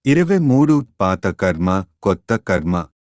ఇరవై మూడు పాత కర్మ కొత్త కర్మ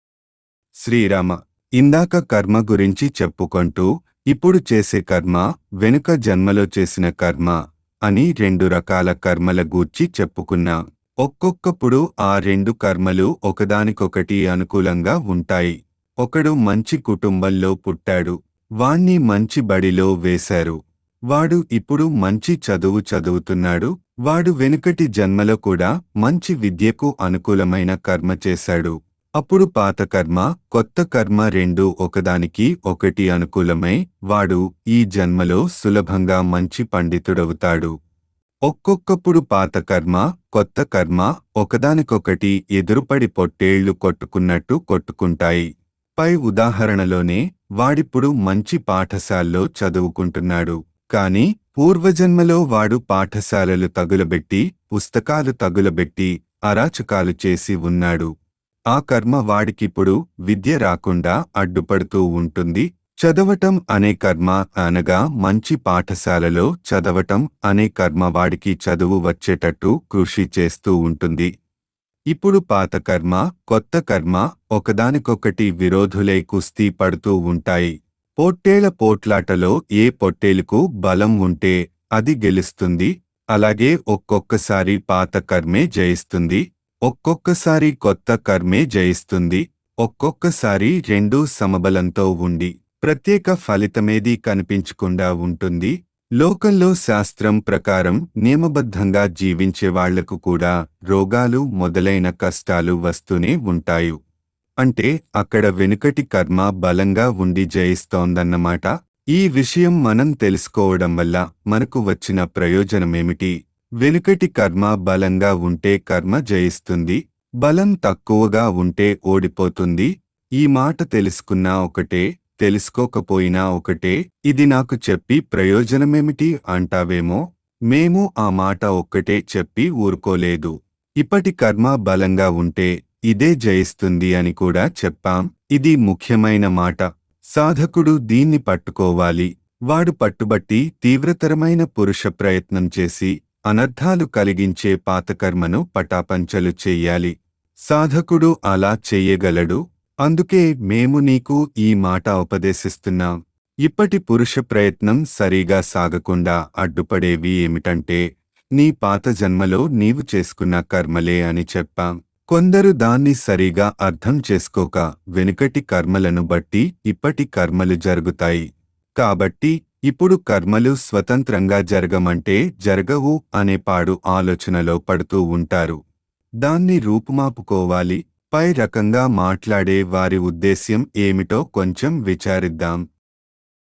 శ్రీరామ ఇందాక కర్మ గురించి చెప్పుకుంటూ ఇప్పుడు చేసే కర్మ వెనుక జన్మలో చేసిన కర్మ అని రెండు రకాల కర్మల గూర్చి చెప్పుకున్నా ఒక్కొక్కప్పుడు ఆ రెండు కర్మలు ఒకదానికొకటి అనుకూలంగా ఉంటాయి ఒకడు మంచి కుటుంబంలో పుట్టాడు వాణ్ణి మంచి బడిలో వేశారు వాడు ఇప్పుడు మంచి చదువు చదువుతున్నాడు వాడు వెనుకటి జన్మలో కూడా మంచి విద్యకు అనుకూలమైన కర్మ చేశాడు అప్పుడు పాత కర్మ కొత్త కర్మ రెండు ఒకదానికి ఒకటి అనుకూలమై వాడు ఈ జన్మలో సులభంగా మంచి పండితుడవుతాడు ఒక్కొక్కప్పుడు పాత కర్మ కొత్త కర్మ ఒకదానికొకటి ఎదురుపడి పొట్టేళ్లు కొట్టుకున్నట్టు కొట్టుకుంటాయి పై ఉదాహరణలోనే వాడిప్పుడు మంచి పాఠశాలలో చదువుకుంటున్నాడు కాని పూర్వజన్మలో వాడు పాఠశాలలు తగులబెట్టి పుస్తకాలు తగులబెట్టి అరాచకాలు చేసి ఉన్నాడు ఆ కర్మ వాడికిప్పుడు విద్య రాకుండా అడ్డుపడుతూ ఉంటుంది చదవటం అనే కర్మ అనగా మంచి పాఠశాలలో చదవటం అనే కర్మ వాడికి చదువు వచ్చేటట్టు కృషి చేస్తూ ఉంటుంది ఇప్పుడు పాత కర్మ కొత్త కర్మ ఒకదానికొకటి విరోధులై కుస్తీ పడుతూ ఉంటాయి పొట్టేళ్ల పోట్లాటలో ఏ పొట్టేలుకు బలం ఉంటే అది గెలుస్తుంది అలాగే ఒక్కొక్కసారి పాత కర్మే జయిస్తుంది ఒక్కొక్కసారి కొత్త కర్మే జయిస్తుంది ఒక్కొక్కసారి రెండూ సమబలంతో ఉండి ప్రత్యేక ఫలితమేదీ కనిపించకుండా ఉంటుంది లోకంలో శాస్త్రం ప్రకారం నియమబద్ధంగా జీవించే వాళ్లకు కూడా రోగాలు మొదలైన కష్టాలు వస్తూనే ఉంటాయి అంటే అక్కడ వెనుకటి కర్మ బలంగా ఉండి జయిస్తోందన్నమాట ఈ విషయం మనం తెలుసుకోవడం వల్ల మనకు వచ్చిన ప్రయోజనమేమిటి వెనుకటి కర్మ బలంగా ఉంటే కర్మ జయిస్తుంది బలం తక్కువగా ఉంటే ఓడిపోతుంది ఈ మాట తెలుసుకున్నా ఒకటే తెలుసుకోకపోయినా ఒకటే ఇది నాకు చెప్పి ప్రయోజనమేమిటి అంటావేమో మేము ఆ మాట ఒక్కటే చెప్పి ఊరుకోలేదు ఇప్పటి కర్మ బలంగా ఉంటే ఇదే జయిస్తుంది అని కూడా చెప్పాం ఇది ముఖ్యమైన మాట సాధకుడు దీన్ని పట్టుకోవాలి వాడు పట్టుబట్టి తీవ్రతరమైన పురుష ప్రయత్నం చేసి అనర్థాలు కలిగించే పాతకర్మను పటాపంచలు చెయ్యాలి సాధకుడు అలా చెయ్యగలడు అందుకే మేము నీకు ఈ మాట ఉపదేశిస్తున్నాం ఇప్పటి పురుష ప్రయత్నం సరిగా సాగకుండా అడ్డుపడేవి ఏమిటంటే నీ పాత జన్మలో నీవు చేసుకున్న కర్మలే అని చెప్పాం కొందరు దాన్ని సరిగా అర్థం చేసుకోక వెనుకటి కర్మలను బట్టి ఇప్పటి కర్మలు జరుగుతాయి కాబట్టి ఇప్పుడు కర్మలు స్వతంత్రంగా జరగమంటే జరగవు అనే పాడు ఆలోచనలో పడుతూ ఉంటారు దాన్ని రూపుమాపుకోవాలి పై రకంగా మాట్లాడే వారి ఉద్దేశ్యం ఏమిటో కొంచెం విచారిద్దాం